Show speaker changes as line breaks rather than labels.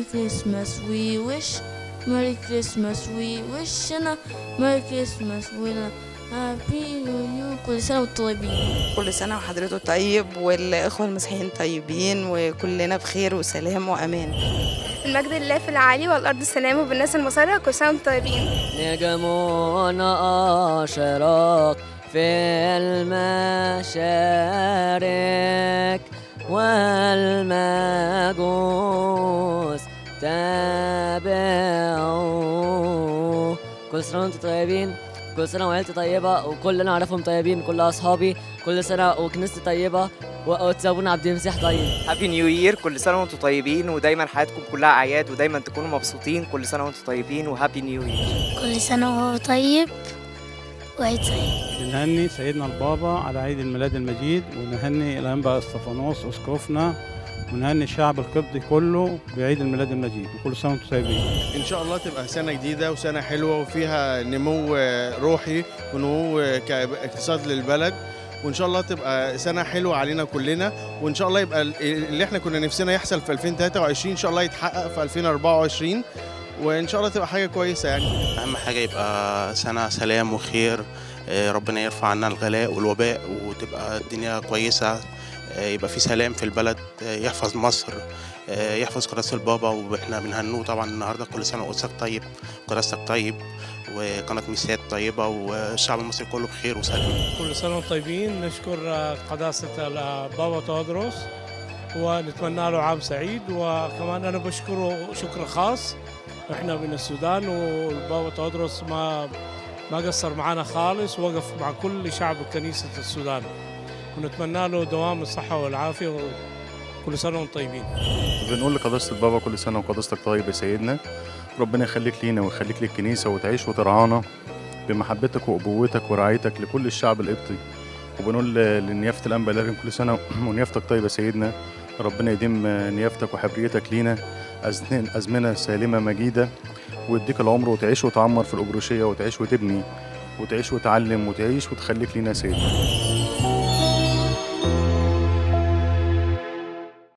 Merry Christmas we wish Merry Christmas we wish أنا Merry Christmas ولا Happy New Year كل سنة وانتم طيبين
كل سنة وحضرته طيب والإخوة المسيحيين طيبين وكلنا بخير وسلام وأمان
المجد لله في العالي والأرض السلام وبالناس المسرة كل سنة وانتم طيبين
نجمنا أشرق في المشارق والمجوس تابعوا كل سنة وانتم طيبين كل سنة وعيلتي طيبة وكل اللي أنا أعرفهم طيبين كل أصحابي كل سنة وكنيستي طيبة وتسابونا عبد المسيح طيب
هابي نيو يير كل سنه وانتم طيبين ودايما حياتكم كلها اعياد ودايما تكونوا مبسوطين كل سنه وانتم طيبين وهابي نيو يير
كل سنة وهو طيب وعيد سعيد
بنهني سيدنا البابا على عيد الميلاد المجيد ونهني الأنبا استفانوس أسقفنا ونهني الشعب القبطي كله بعيد الميلاد المجيد وكل سنة وانتم طيبين
ان شاء الله تبقى سنه جديده وسنه حلوه وفيها نمو روحي ونمو كاقتصاد للبلد وان شاء الله تبقى سنه حلوه علينا كلنا وان شاء الله يبقى اللي احنا كنا نفسنا يحصل في 2023 ان شاء الله يتحقق في 2024 وان شاء الله تبقى حاجه كويسه يعني
اهم حاجه يبقى سنه سلام وخير آه، ربنا يرفع عنا الغلاء والوباء وتبقى الدنيا كويسه آه، يبقى في سلام في البلد آه، يحفظ مصر آه، يحفظ قداسة البابا واحنا بنهنوه طبعا النهارده كل سنه وقدسك طيب قداستك طيب وقناه ميسات طيبه والشعب المصري كله بخير وسلام
كل سنة وانتم طيبين نشكر قداسة البابا تودروس ونتمنى له عام سعيد وكمان أنا بشكره شكر خاص احنا من السودان والبابا تودروس ما ما قصر معنا خالص وقف مع كل شعب كنيسة السودان ونتمنى له دوام الصحة والعافية وكل سنة وانتم طيبين
بنقول لقداسة البابا كل سنة وقداستك طيب يا سيدنا ربنا يخليك لينا ويخليك للكنيسة وتعيش وترعانا بمحبتك وأبوتك ورعايتك لكل الشعب القبطي وبنقول لنيافة الأنبا لكن كل سنة ونيافتك طيبة يا سيدنا ربنا يديم نيافتك وحبريتك لينا أزمنة أزمنة سالمة مجيدة ويديك العمر وتعيش وتعمر في الأبروشية وتعيش وتبني وتعيش وتعلم وتعيش وتخليك لينا يا سيدنا